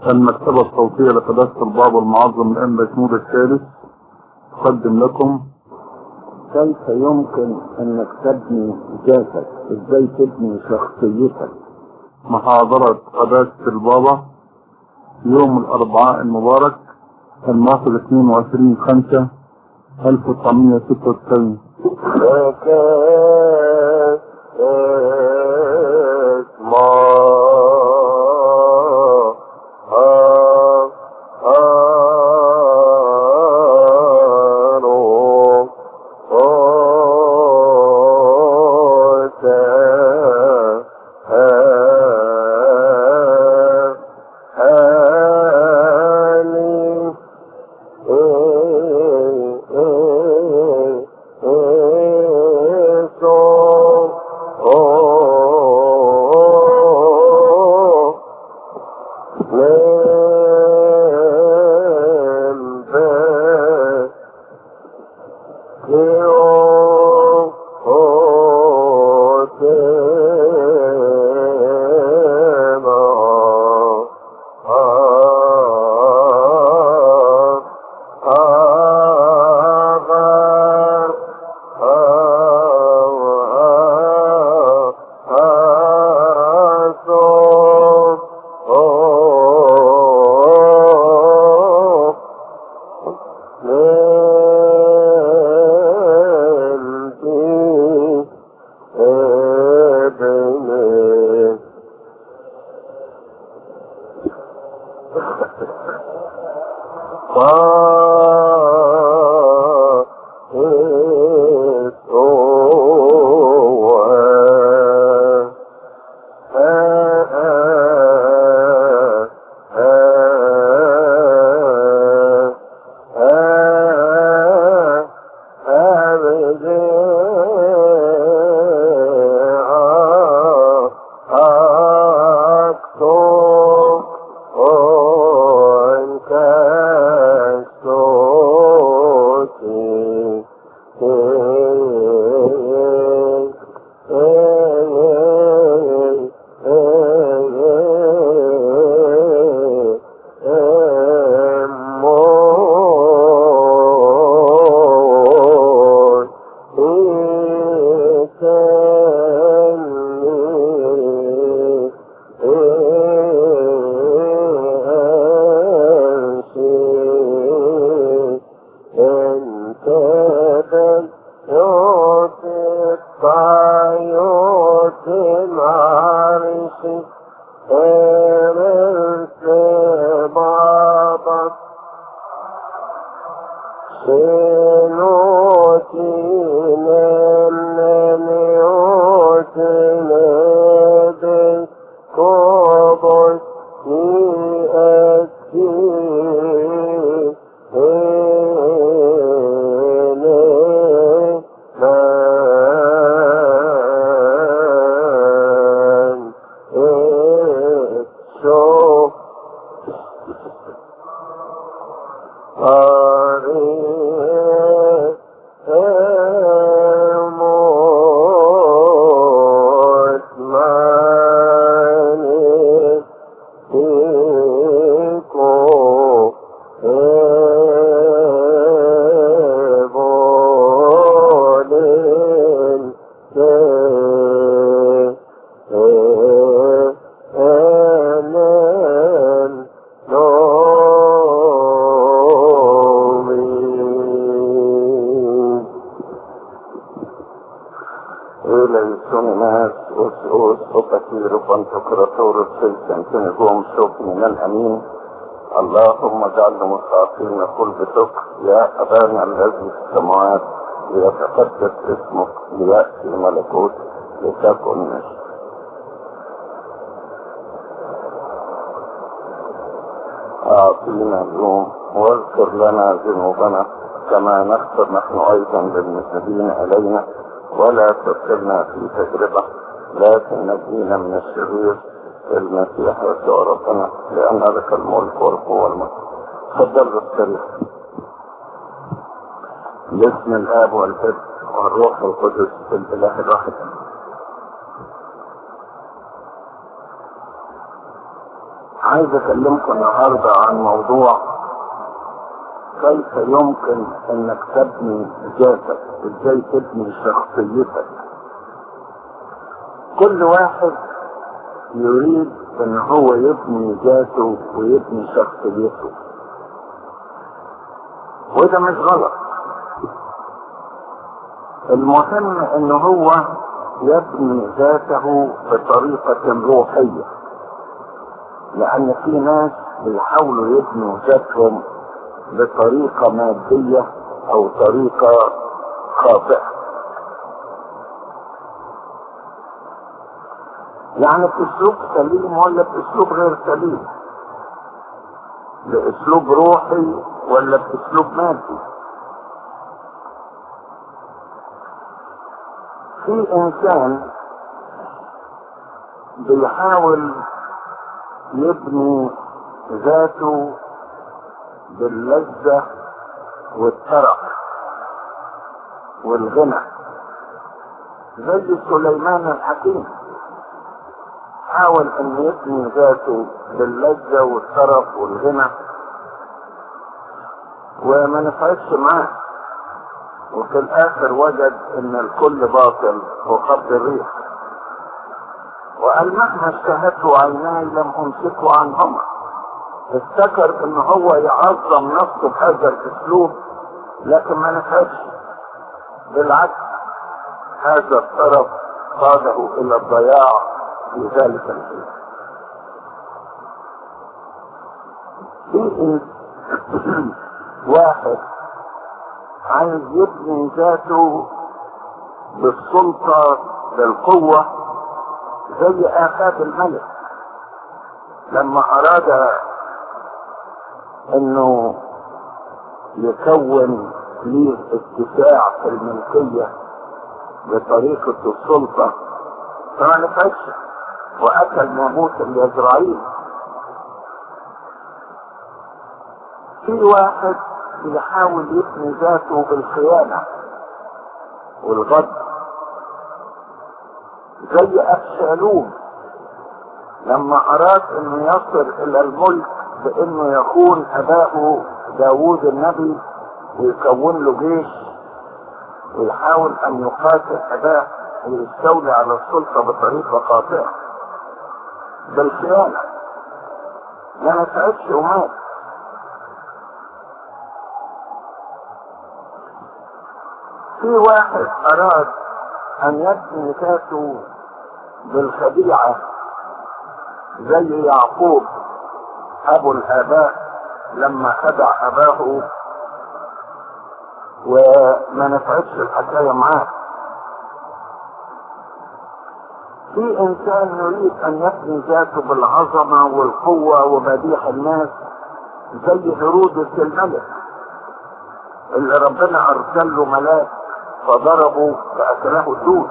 المكتبة الصوتية لقداسة البابا المعظم الأنبا محمود الثالث تقدم لكم كيف يمكن انك تبني ذاتك ازاي تبني شخصيتك محاضرة قداسة البابا يوم الأربعاء المبارك الموافق 22 5 1996 اللهم اجعلنا مستعصين قل بشكر يا ابانا الذي في السماوات ليتقدس اسمك لياتي ملكوتك لتكن مشيئتك أعطينا اليوم واغفر لنا ذنوبنا كما نغفر نحن أيضا للمسلمين علينا ولا تدخلنا في تجربة لكن نجينا من الشرير المسيح يسوع ربنا لأن لك الملك والقوة والملك تفضل السريع باسم الآب والابن والروح القدس الإله الواحد عايز اكلمكم النهارده عن موضوع كيف يمكن انك تبني ذاتك ازاي تبني شخصيتك كل واحد يريد ان هو يبني ذاته ويبني شخصيته وده مش غلط المهم ان هو يبني ذاته بطريقة روحية لان في ناس بيحاولوا يبنوا ذاتهم بطريقة مادية او طريقة خاطئة يعني باسلوب سليم ولا باسلوب غير سليم باسلوب روحي ولا باسلوب مادي في انسان بيحاول يبني ذاته باللذة والترف والغنى زي سليمان الحكيم حاول ان يبني ذاته باللذة والترف والغنى وما نفعتش معاه وفي الاخر وجد ان الكل باطل وقبض الريح وقال مهما اشتهته عيناي لم امسكه عنهما افتكر ان هو يعظم نفسه بهذا الاسلوب لكن ما نفعش بالعكس هذا الطرف قاده الى الضياع في ذلك الحين في واحد عايز يبني ذاته بالسلطة بالقوة زي آخاب الملك لما أراد انه يكون ليه اتساع في الملكية بطريقة السلطة فما نفعش وأكل ناموس اليزرعيل في واحد يحاول يبني ذاته بالخيانة والغدر زي أبشالوم لما أراد أنه يصل إلى الملك بأنه يكون أباه داوود النبي ويكون له جيش ويحاول أن يقاتل أباه ويستولي على السلطة بطريقة خاطئة بالخيانة ما نفعتش ومات في واحد أراد أن يبني ذاته بالخديعة زي يعقوب أبو الآباء لما خدع أباه وما نفعتش الحكاية معاه في إنسان يريد أن يبني ذاته بالعظمة والقوة ومديح الناس زي هرودس الملك اللي ربنا أرسل له ملاك فضربوا فأكله الدود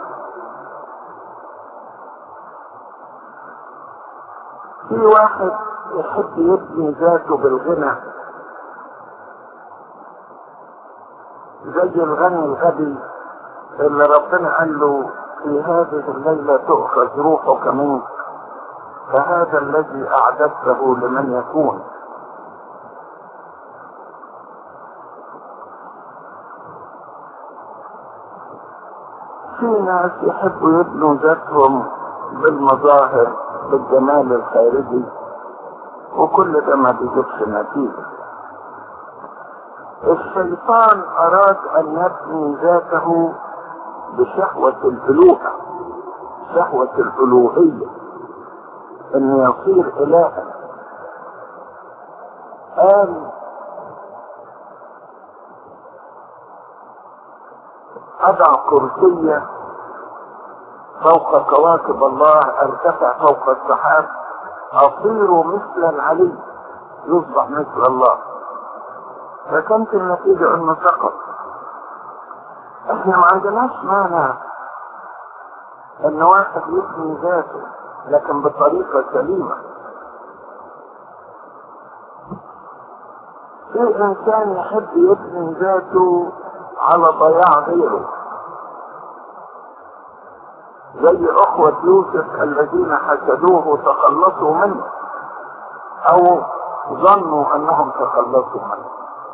في واحد يحب يبني ذاته بالغنى زي الغني الغبي اللي ربنا قال له في هذه الليلة تؤخذ روحك منك فهذا الذي أعددته لمن يكون في ناس يحبوا يبنوا ذاتهم بالمظاهر بالجمال الخارجي وكل ده ما بيجيبش نتيجة الشيطان أراد أن يبني ذاته بشهوة الألوهة شهوة الألوهية أن يصير إلها قال أضع كرسية فوق كواكب الله ارتفع فوق السحاب أصير مثل العلي يصبح مثل الله فكانت النتيجة انه سقط احنا ما عندناش مانع ان واحد يبني ذاته لكن بطريقة سليمة في انسان يحب يبني ذاته على ضياع غيره زي اخوة يوسف الذين حسدوه وتخلصوا منه او ظنوا انهم تخلصوا منه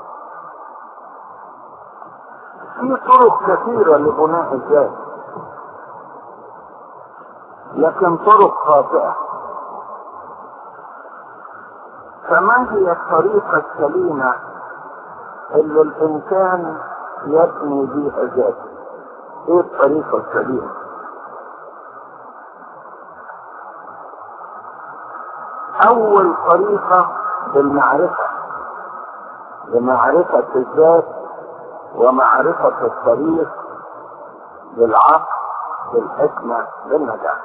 في طرق كثيرة لبناء الذات لكن طرق خاطئة فما هي الطريقة السليمة اللي الإنسان يبني بيها ذاته؟ إيه الطريقة السليمة؟ أول طريقة بالمعرفة بمعرفة الذات ومعرفة الطريق بالعقل بالحكمة بالنجاح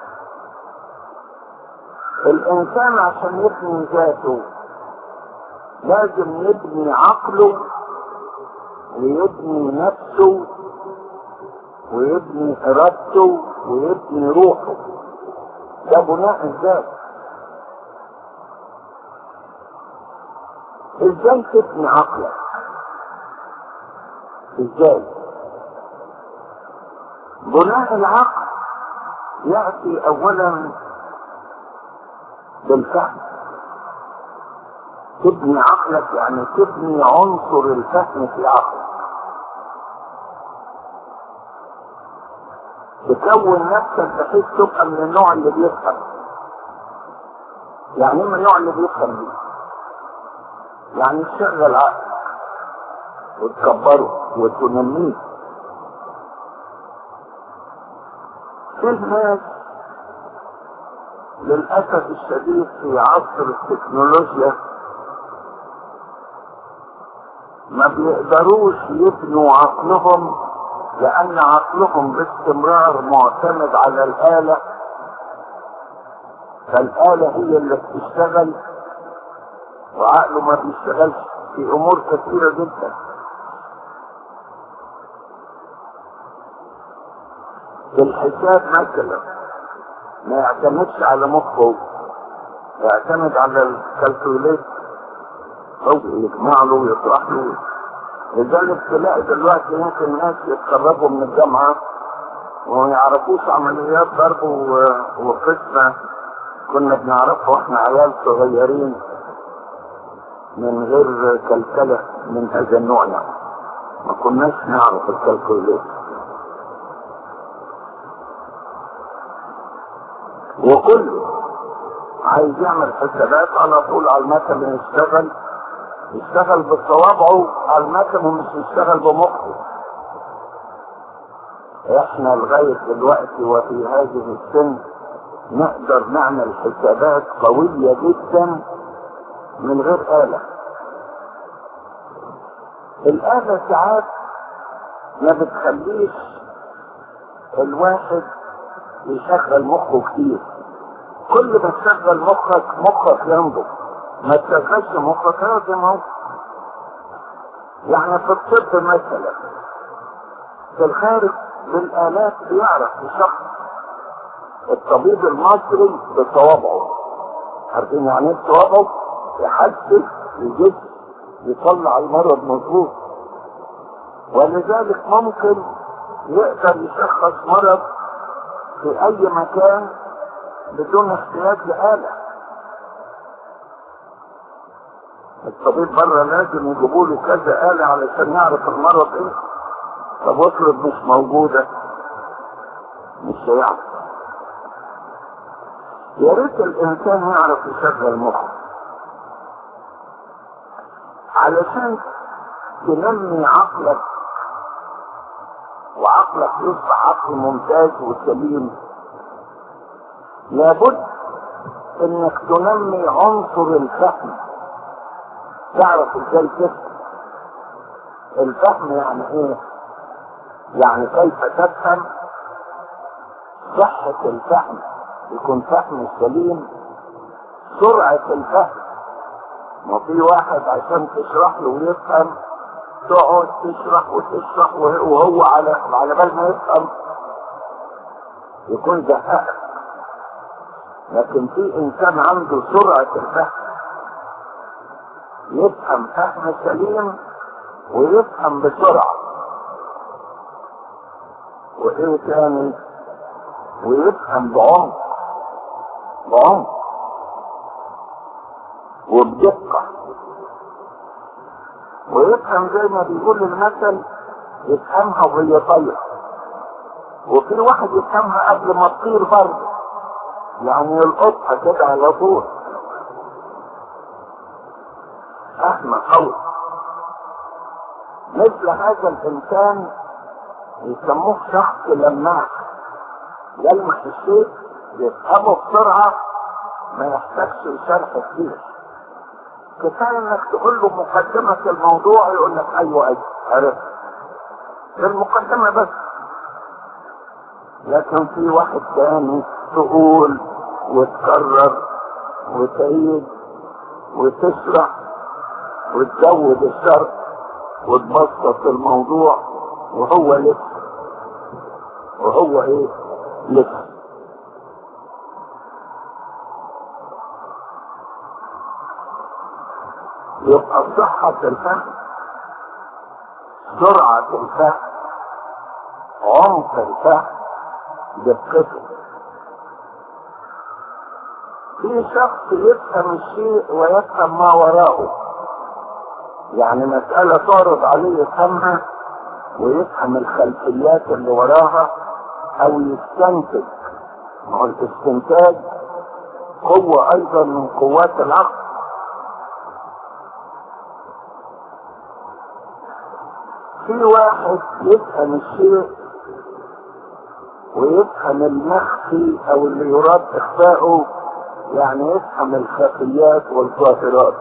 الإنسان عشان يبني ذاته لازم يبني عقله ويبني نفسه ويبني إرادته ويبني روحه ده بناء الذات ازاي تبني عقلك ازاي بناء العقل يأتي اولا بالفهم تبني عقلك يعني تبني عنصر الفهم في عقلك تكون نفسك بحيث تبقى من النوع اللي بيفهم يعني ايه من النوع اللي بيفهم دي يعني تشغل عقلك وتكبره وتنميه في ناس للأسف الشديد في عصر التكنولوجيا ما بيقدروش يبنوا عقلهم لأن عقلهم باستمرار معتمد على الآلة فالآلة هي اللي بتشتغل وعقله ما بيشتغلش في أمور كثيرة جدا في الحساب مثلا ما يعتمدش على مخه يعتمد على الكالكوليت هو يجمع له ويطرح له لذلك تلاقي دلوقتي ممكن ناس يتخرجوا من الجامعة وما يعرفوش عمليات ضرب وقسمة كنا بنعرفها واحنا عيال صغيرين من غير كلكلة من هذا النوع يعني ما كناش نعرف الكالكوليت وكله عايز يعمل حسابات على طول على المكن يشتغل يشتغل بصوابعه على المكن ومش يشتغل بمخه احنا لغاية دلوقتي وفي هذه السن نقدر نعمل حسابات قوية جدا من غير آلة الآلة ساعات ما بتخليش الواحد يشغل مخه كتير كل ما تشغل مخك مخك ينضج ما تشغلش مخك لازم هو يعني في الطب مثلا في الخارج بالآلات بيعرف الشخص الطبيب المصري بصوابعه عارفين يعني ايه بصوابعه يحسس يجس يطلع المرض مظبوط ولذلك ممكن يقدر يشخص مرض في اي مكان بدون احتياج لآلة الطبيب بره لازم يجيبوا له كذا آلة علشان يعرف المرض ايه طب افرض مش موجودة مش هيعرف يا ريت الانسان يعرف يشغل مخه علشان تنمي عقلك وعقلك يصبح عقل ممتاز وسليم لابد انك تنمي عنصر الفهم تعرف ازاي تفهم الفهم يعني ايه يعني كيف تفهم صحة الفهم يكون فهم سليم سرعة الفهم ما في واحد عشان تشرح له ويفهم تقعد تشرح وتشرح وهو على على بال ما يفهم يكون زهقك لكن في انسان عنده سرعة الفهم يفهم فهم سليم ويفهم بسرعة وايه تاني ويفهم بعمق بعمق وبدقة ويفهم زي ما بيقول المثل يفهمها وهي طايرة وفي واحد يفهمها قبل ما تطير برضه يعني يلقطها كده على طول فهم قوي مثل هذا الانسان يسموه شخص لماح يلمح الشيء يفهمه بسرعة ما يحتاجش شرح كتير كفاية انك تقول له مقدمة الموضوع يقول لك ايوه ايوه عرفت المقدمة بس لكن في واحد تاني تقول وتكرر وتعيد وتشرح وتزود الشرح وتبسط الموضوع وهو لسه وهو ايه لسه يبقى صحة الفهم سرعة الفهم عمق الفهم دقته في شخص يفهم الشيء ويفهم ما وراءه يعني مسألة تعرض عليه يفهمها ويفهم الخلفيات اللي وراها او يستنتج ما هو الاستنتاج قوة ايضا من قوات العقل في واحد يفهم الشيء ويفهم المخفي او اللي يراد اخفاؤه يعني يفهم الخفيات والظاهرات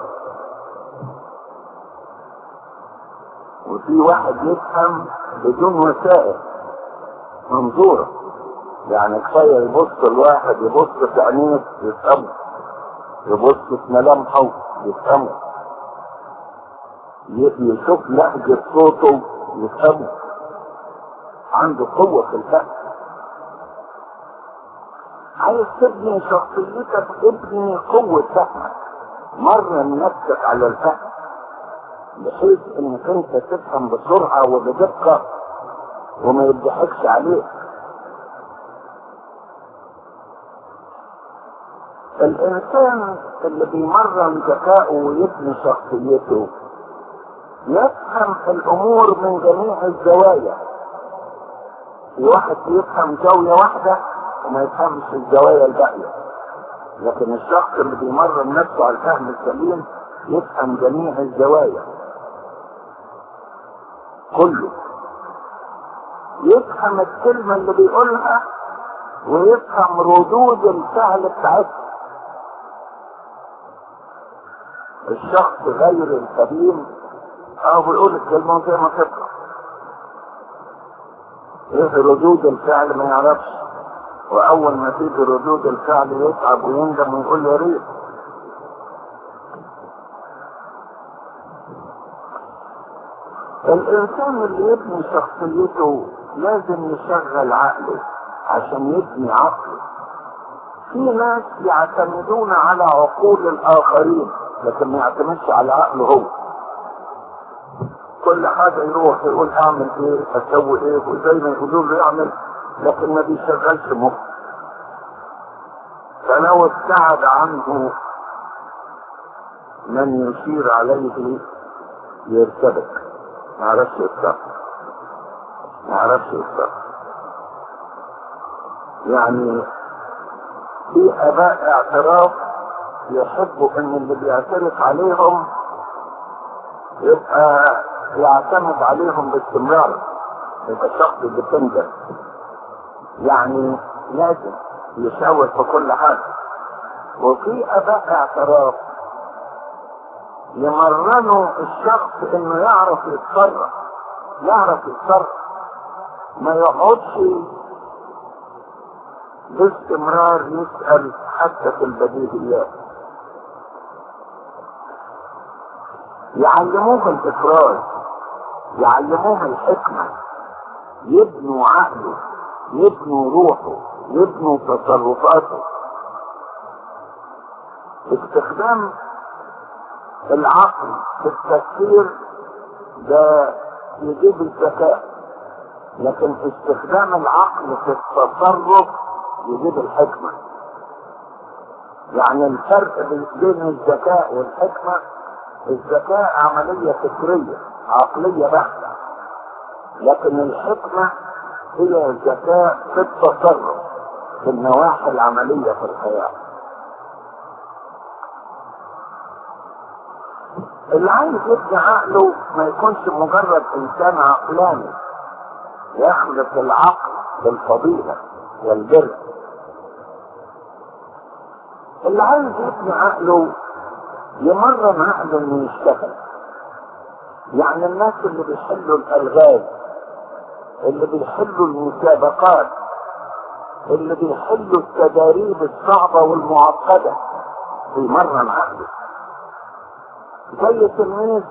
وفي واحد يفهم بدون وسائل منظورة يعني كفاية يبص الواحد يبص في عينيه يفهمه يبص في ملامحه يفهمه يشوف لهجة صوته يفهمه عنده قوة في الفهم عايز تبني شخصيتك ابني قوة فهمك مرن نفسك على الفهم بحيث انك انت تفهم بسرعة وبدقة وما يضحكش عليك الانسان اللي بيمرن ذكائه ويبني شخصيته يفهم الامور من جميع الزوايا في واحد يفهم زاوية واحدة وما يفهمش الزوايا الباقية لكن الشخص اللي بيمرن نفسه على الفهم السليم يفهم جميع الزوايا كله يفهم الكلمة اللي بيقولها ويفهم ردود الفعل بتاعتها الشخص غير السليم اه بيقول الكلمة زي ما تطلع ايه ردود الفعل ما يعرفش واول ما تيجي ردود الفعل يتعب ويندم ويقول يا ريت الانسان اللي يبني شخصيته لازم يشغل عقله عشان يبني عقله في ناس يعتمدون على عقول الاخرين لكن ما يعتمدش على عقله هو كل حاجة يروح يقول اعمل ايه اسوي ايه وزي ما يقولوا له يعمل لكن ما بيشغلش مخ فلو ابتعد عنه من يشير عليه يرتبك ما عرفش يتصرف ما عرفش يتصرف يعني في اباء اعتراف يحبوا ان اللي بيعترف عليهم يبقى يعتمد عليهم باستمرار يبقى شخص ديبندنت يعني لازم يشاور في كل حاجه وفي اباء اعتراف يمرنوا الشخص انه يعرف يتصرف يعرف يتصرف ما يقعدش باستمرار يسأل حتى في البديهيات يعلموه الافراز يعلموه الحكمة يبنوا عقله يبنوا روحه يبنوا تصرفاته استخدام العقل في التفكير ده يجيب الذكاء لكن استخدام العقل في التصرف يجيب الحكمة يعني الفرق بين الذكاء والحكمة الذكاء عملية فكرية عقلية بحتة لكن الحكمة هي الذكاء في التصرف في النواحي العملية في الحياة اللي عايز يبني عقله ما يكونش مجرد انسان عقلاني يخلق العقل بالفضيلة والبر اللي عايز يبني عقله يمرن عقله انه يشتغل يعني الناس اللي بيحلوا الالغاز اللي بيحلوا المسابقات اللي بيحلوا التداريب الصعبة والمعقدة بيمرن عقله زي تلميذ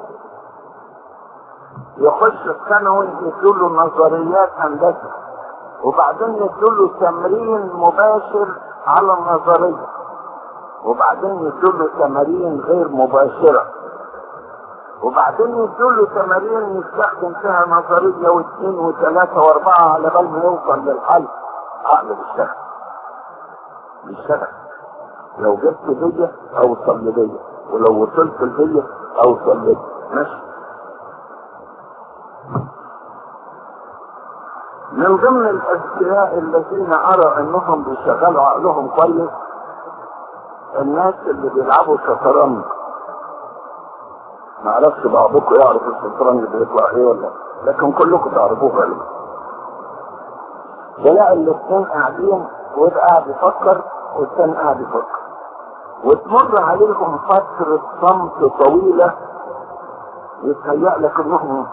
يخش الثانوي يدوله نظريات هندسة وبعدين يدوله تمرين مباشر على النظرية وبعدين يدوله تمارين غير مباشرة وبعدين يدوله تمارين يستخدم فيها نظرية واثنين وثلاثة واربعة على بال ما يوصل للحل عقل بيشتغل بيشتغل لو جبت دية اوصل لدية ولو وصلت لدية اوصل لدية ماشي من ضمن الاذكياء الذين ارى انهم بيشغلوا عقلهم كويس الناس اللي بيلعبوا شطرنج ما اعرفش بعضكم يعرف الشطرنج بيطلع ايه ولا لكن كلكم تعرفوه غالبا تلاقي الاثنين قاعدين وده قاعد يفكر والثاني قاعد يفكر وتمر عليهم فترة صمت طويلة يتهيأ لك انهم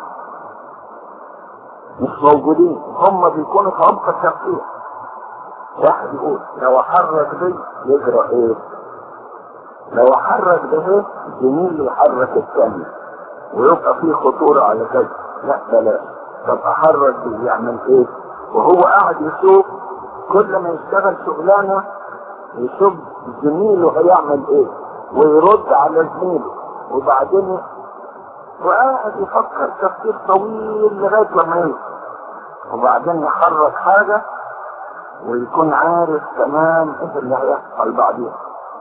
مش موجودين هم بيكونوا في عمق التفكير واحد يقول لو حرك دي يجرى ايه لو حرك ده زميل يحرك الثاني ويبقى فيه خطورة على كذا لا بلاش طب احرك دي يعمل ايه وهو قاعد يشوف كل ما يشتغل شغلانة يشوف زميله هيعمل ايه ويرد على زميله وبعدين وقاعد يفكر تفكير طويل لغاية لما يوصل وبعدين يحرك حاجة ويكون عارف تمام ايه اللي هيحصل بعدين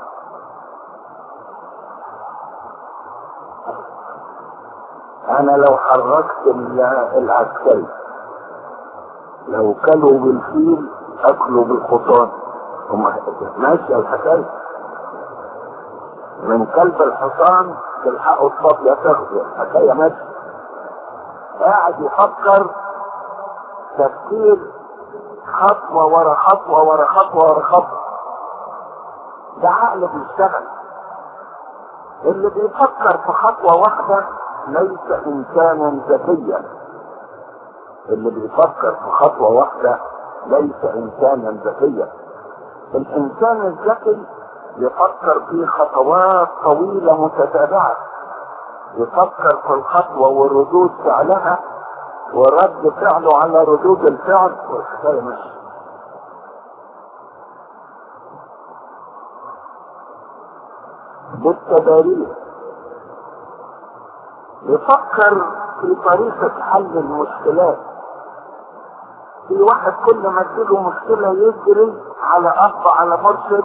انا لو حركت العسكري لو كلوا بالفيل اكلوا بالحصان هم ماشي الحكاية من كلب الحصان تلحقوا الصف يا تاخدوا الحكاية ماشي قاعد يفكر تفكير خطوة ورا خطوة ورا خطوة ورا خطوة ده عقل بيشتغل اللي بيفكر في خطوة واحدة ليس انسانا ذكيا اللي بيفكر في خطوة واحدة ليس انسانا ذكيا الانسان الذكي يفكر في خطوات طويلة متتابعة يفكر في الخطوة وردود فعلها ورد فعله على ردود الفعل والحكاية ماشية بالتداريب يفكر في طريقة حل المشكلات في واحد كل ما تجيله مشكلة يجري على أب على مرشد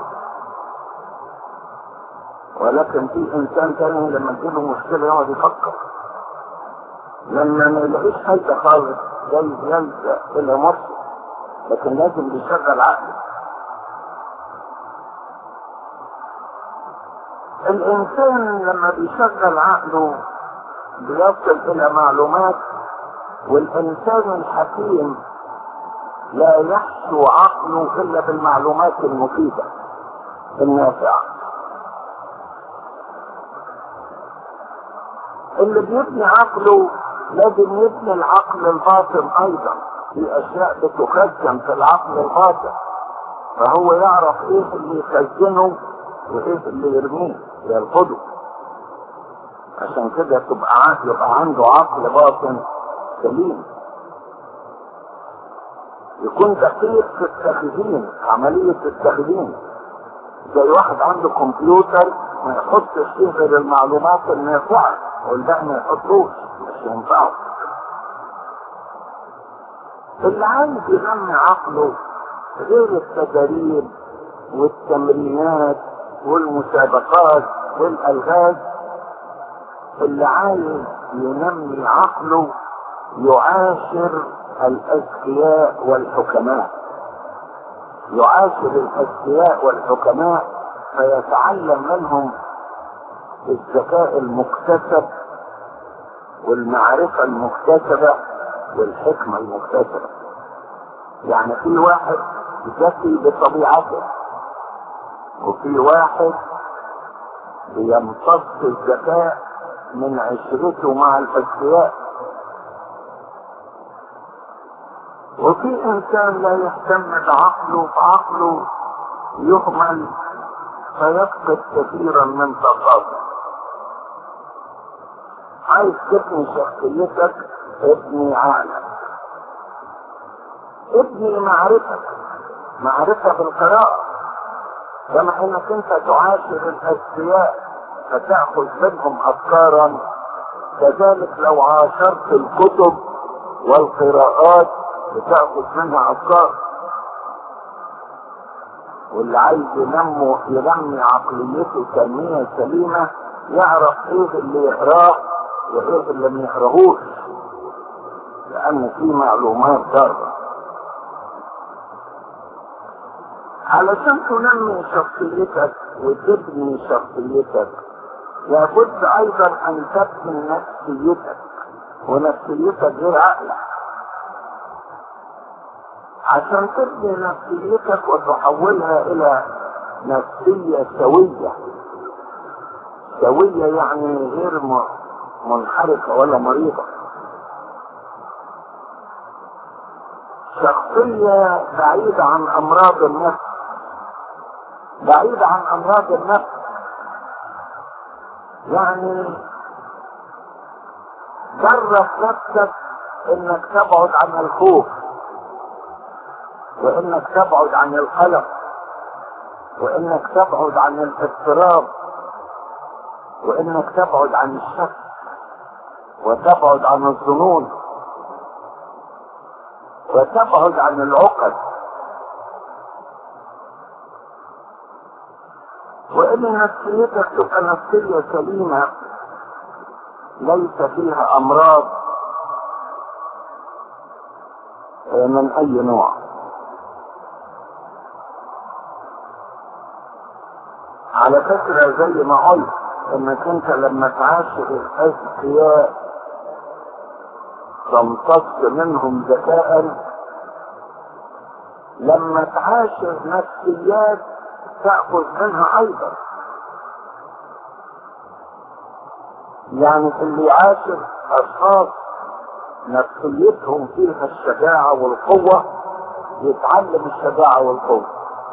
ولكن في إنسان تاني لما تجيله مشكلة يقعد يفكر لما ما يلاقيش حاجة خالص جاي يلجأ إلى مرشد لكن لازم يشغل عقله الإنسان لما بيشغل عقله بيصل إلى معلومات والإنسان الحكيم لا يحشو عقله إلا بالمعلومات المفيدة النافعة اللي بيبني عقله لازم يبني العقل الباطن أيضا في أشياء بتخزن في العقل الباطن فهو يعرف إيه اللي يخزنه وإيه اللي يرميه يرفضه عشان كده تبقى عقل يبقى عنده عقل باطن سليم يكون دقيق في التخزين عملية التخزين زي واحد عنده كمبيوتر ما يحطش فيه غير المعلومات النافعة والباقي ما يحطوش مش ينفعه اللي عايز ينمي عقله غير التدريب والتمرينات والمسابقات والالغاز اللي عايز ينمي عقله يعاشر الاذكياء والحكماء يعاشر الاذكياء والحكماء فيتعلم منهم الذكاء المكتسب والمعرفة المكتسبة والحكمة المكتسبة يعني في واحد ذكي بطبيعته وفي واحد بيمتص الذكاء من عشرته مع الأذكياء وفي إنسان لا يهتم بعقله فعقله يهمل فيفقد كثيرا من طاقاته عايز تبني شخصيتك ابني عقلك ابني معرفتك معرفة بالقراءة كما انك انت تعاشر الاذكياء فتأخذ منهم افكارا كذلك لو عاشرت الكتب والقراءات بتأخذ منها افكار واللي عايز ينمو ينمي عقليته تنمية سليمة يعرف ايه اللي يقراه وايه اللي ما يقراهوش لان في معلومات ضاره علشان تنمي شخصيتك وتبني شخصيتك لابد ايضا ان تبني نفسيتك ونفسيتك غير عقلك عشان تبني نفسيتك وتحولها الى نفسية سوية سوية يعني غير منحرفة ولا مريضة شخصية بعيدة عن امراض النفس بعيدة عن امراض النفس يعني جرب نفسك انك تبعد عن الخوف وانك تبعد عن القلق وانك تبعد عن الاضطراب وانك تبعد عن الشك وتبعد عن الظنون وتبعد عن العقد وان نفسيتك تبقى نفسية سليمة ليس فيها امراض من اي نوع على فكرة زي ما قلت انك انت لما تعاشر الاذكياء تمتص منهم ذكاء لما تعاشر نفسيات تأخذ منها ايضا يعني اللي يعاشر اشخاص نفسيتهم فيها الشجاعة والقوة يتعلم الشجاعة والقوة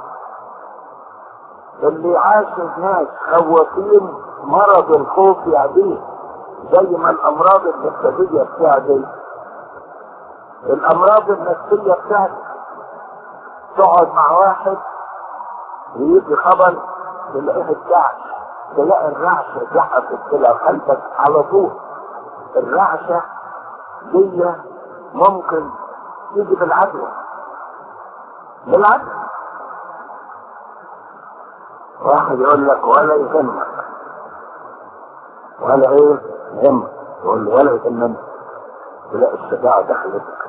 اللي يعاشر ناس خوافين مرض الخوف يعديه زي ما الامراض الجسدية بتاعتي الامراض النفسية بتاعتي تقعد مع واحد ويجي خبر تلاقيه الرعش تلاقي الرعشة زحفت كده خلفك على طول الرعشة دي ممكن تيجي بالعدوى بالعدوى واحد يقول لك ولا يهمك ولا ايه يهمك يقول له ولا يهمك تلاقي الشجاعة دخلتك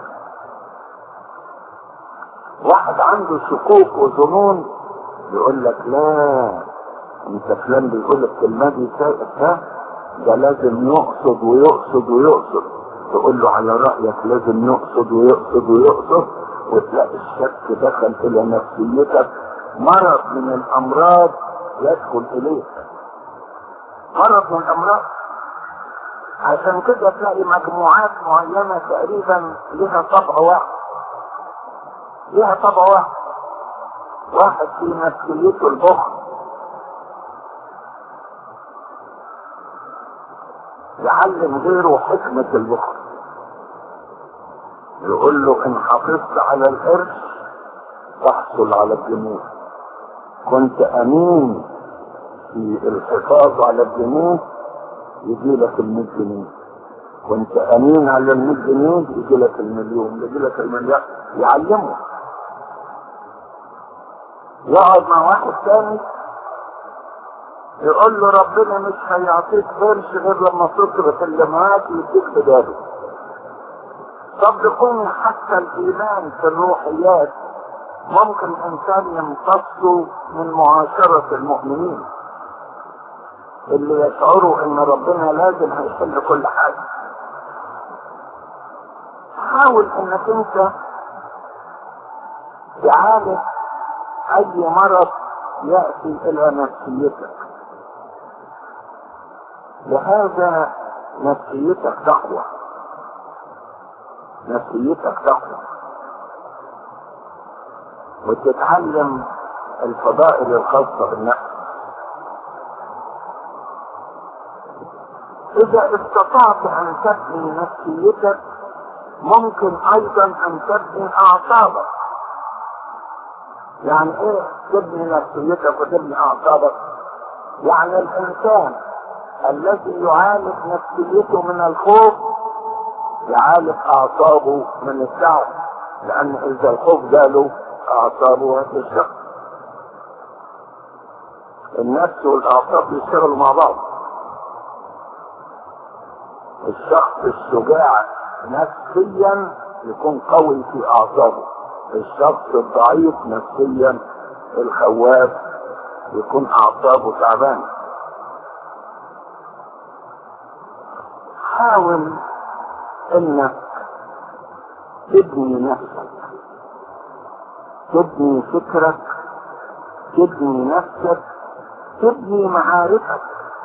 واحد عنده شكوك وظنون يقول لك لا انت فلان بيقول الكلمة دي ده ده لازم يقصد ويقصد ويقصد تقول له على رأيك لازم يقصد ويقصد ويقصد وتلاقي الشك دخل الى نفسيتك مرض من الامراض يدخل اليك مرض من الامراض عشان كده تلاقي مجموعات معينة تقريبا لها طبع واحد لها طبع واحد واحد في نفسيته البخل يعلم غيره حكمة البخل يقول له ان حافظت على القرش تحصل على الجنيه كنت امين في الحفاظ على الجنيه يجي لك المية جنيه كنت امين على المية جنيه يجي لك المليون يجي لك المليار يعلمه يقعد مع واحد تاني يقول له ربنا مش هيعطيك قرش غير لما تصرف اللي معاك يديك بداله صدقوني حتى الايمان في الروحيات ممكن الانسان يمتصه من معاشرة المؤمنين اللي يشعروا ان ربنا لازم هيحل كل حاجة حاول انك انت تعالج اي مرض يأتي الى نفسيتك لهذا نفسيتك تقوى نفسيتك تقوى وتتعلم الفضائل الخاصة بالنفس إذا استطعت أن تبني نفسيتك ممكن أيضا أن تبني أعصابك يعني إيه تبني نفسيتك وتبني أعصابك يعني الإنسان الذي يعالج نفسيته من الخوف يعالج أعصابه من التعب لأن إذا الخوف جاله أعصابه هتشتغل النفس والأعصاب بيشتغلوا مع بعض الشخص الشجاع نفسيا يكون قوي في أعصابه الشخص الضعيف نفسيا الخواف يكون أعصابه تعبانه حاول انك تبني نفسك تبني فكرك تبني نفسك تبني معارفك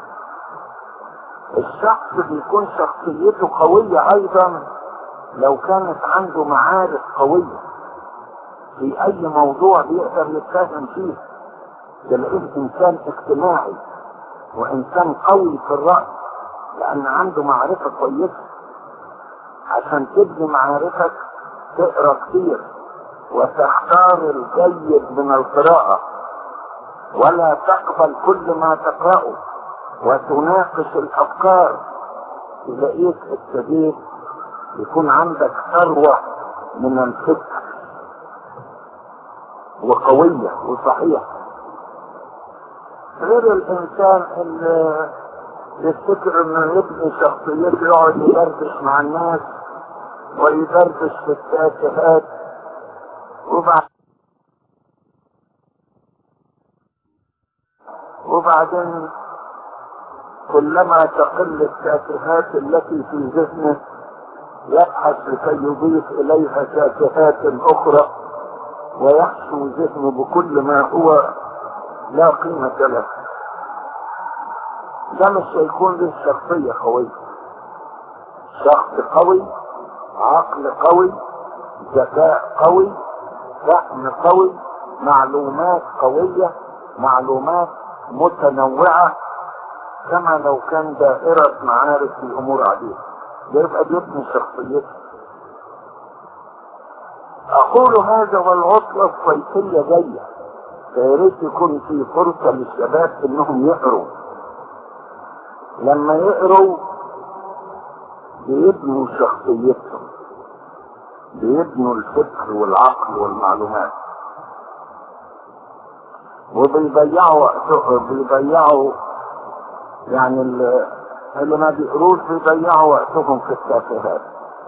الشخص بيكون شخصيته قوية ايضا لو كانت عنده معارف قوية في اي موضوع بيقدر يتفاهم فيه تلاقيه انسان اجتماعي وانسان قوي في الرأي لان عنده معرفة كويسة عشان تبني معارفك تقرا كتير وتختار الجيد من القراءة ولا تقبل كل ما تقرأه وتناقش الأفكار تلاقيك ابتديت يكون عندك ثروة من الفكر وقوية وصحيحة غير الإنسان اللي يفتكر انه يبني شخصيته يقعد يدردش مع الناس ويدردش في التافهات وبعد وبعدين كلما تقل التافهات التي في ذهنه يبحث لكي يضيف اليها تافهات اخرى ويحشو ذهنه بكل ما هو لا قيمة له ده مش هيكون له شخصية قوية شخص قوي عقل قوي ذكاء قوي فهم قوي معلومات قوية معلومات متنوعة كما لو كان دائرة معارف في أمور عديدة ده يبقى بيبني شخصيته أقول هذا والعطلة الصيفية جاية فياريت يكون في فرصة للشباب إنهم يقروا لما يقروا بيبنوا شخصيتهم بيبنوا الفكر والعقل والمعلومات وبيضيعوا وقتهم بيضيعوا يعني اللي ما بيقروش بيضيعوا وقتهم في التافهات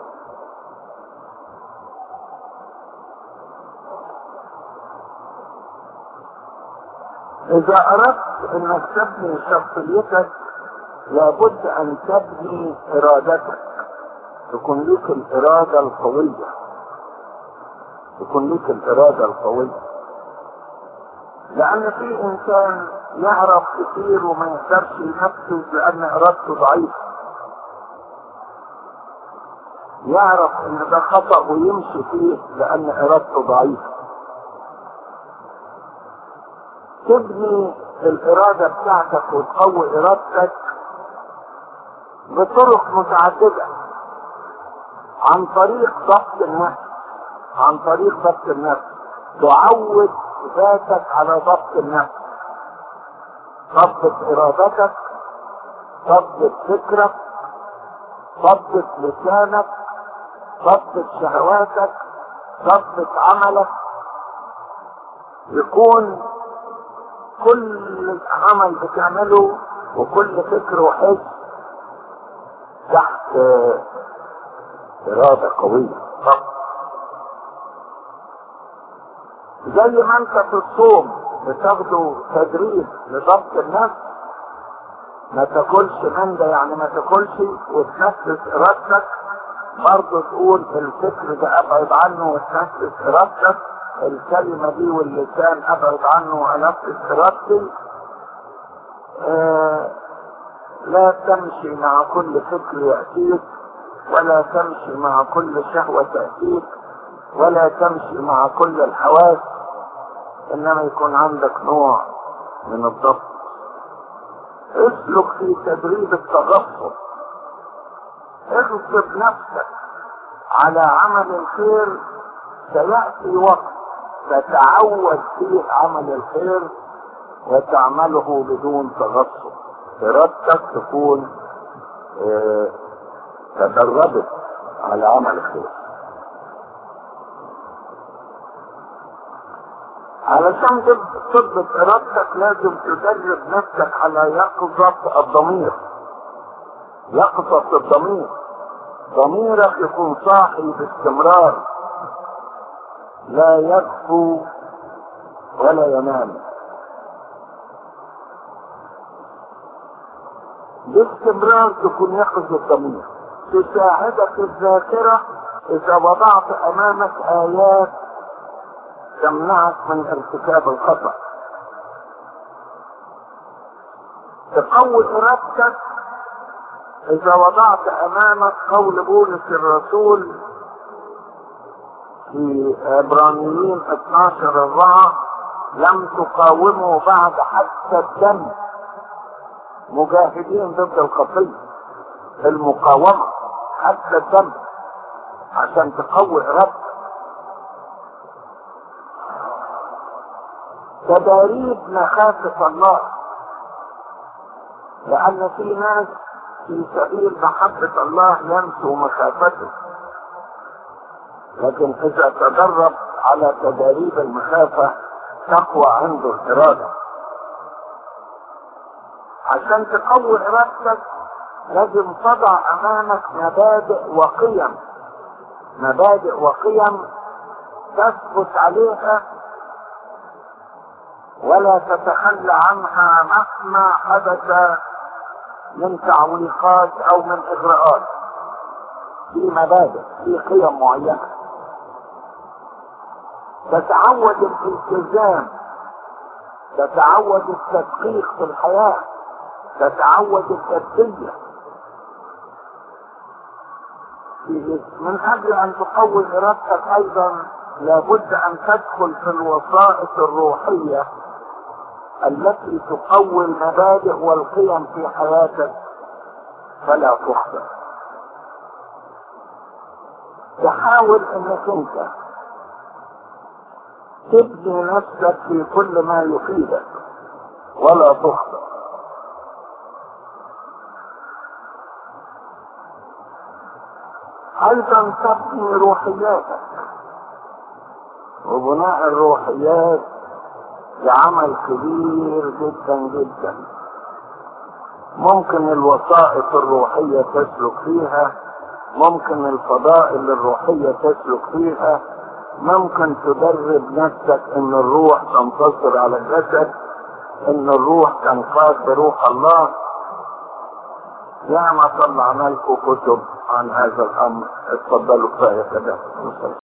إذا أردت أنك تبني شخصيتك لابد أن تبني إرادتك تكون لك الإرادة القوية تكون لك الإرادة القوية لأن في إنسان يعرف كثير وما يقدرش ينفذ لأن إرادته ضعيفة يعرف إن ده خطأ ويمشي فيه لأن إرادته ضعيفة تبني الإرادة بتاعتك وتقوي إرادتك بطرق متعددة عن طريق ضبط النفس عن طريق ضبط النفس تعود ذاتك على ضبط النفس ضبط ارادتك ضبط فكرك ضبط لسانك ضبط شهواتك ضبط عملك يكون كل عمل بتعمله وكل فكر وحس تحت إرادة قوية زي ما انت في الصوم بتاخده تدريب لضبط النفس ما تاكلش من ده يعني ما تاكلش وتنفس ارادتك برضه تقول الفكر ده ابعد عنه وتنفس ارادتك الكلمة دي واللسان ابعد عنه وانفس ارادتي آه لا تمشي مع كل فكر يأتيك ولا تمشي مع كل شهوة تأتيك ولا تمشي مع كل الحواس انما يكون عندك نوع من الضبط اسلك في تدريب التغفر اغصب نفسك على عمل الخير سيأتي وقت تتعود فيه عمل الخير وتعمله بدون تغصب ارادتك تكون اه تدربت على عمل الخير علشان تضبط ارادتك لازم تدرب نفسك على يقظة الضمير يقظة الضمير ضميرك يكون صاحي باستمرار لا يغفو ولا ينام باستمرار تكون يقظة الضمير تساعدك الذاكرة إذا وضعت أمامك آيات تمنعك من ارتكاب الخطأ تقوي ارادتك اذا وضعت امامك قول بولس الرسول في عبرانيين 12 4 لم تقاوموا بعد حتى الدم مجاهدين ضد الخطيه المقاومه حتى الدم عشان تقوي ارادتك تداريب مخافة الله لأن في ناس في سبيل محبة الله ينسوا مخافته لكن إذا تدرب على تداريب المخافة تقوى عنده الإرادة عشان تقوي إرادتك لازم تضع أمامك مبادئ وقيم مبادئ وقيم تثبت عليها ولا تتخلى عنها مهما حدث من تعويقات او من اغراءات في مبادئ في قيم معينه تتعود الالتزام تتعود التدقيق في الحياه تتعود التربيه من اجل ان تقوي ارادتك ايضا لابد ان تدخل في الوسائط الروحيه التي تقوي المبادئ والقيم في حياتك فلا تخطئ تحاول انك انت تبني نفسك في كل ما يفيدك ولا تخطئ ايضا تبني روحياتك وبناء الروحيات لعمل كبير جدا جدا ممكن الوسائط الروحية تسلك فيها ممكن الفضائل الروحية تسلك فيها ممكن تدرب نفسك ان الروح تنتصر على الجسد ان الروح تنقاد بروح الله ياما طلعنا لكم كتب عن هذا الامر اتفضلوا كفايه كده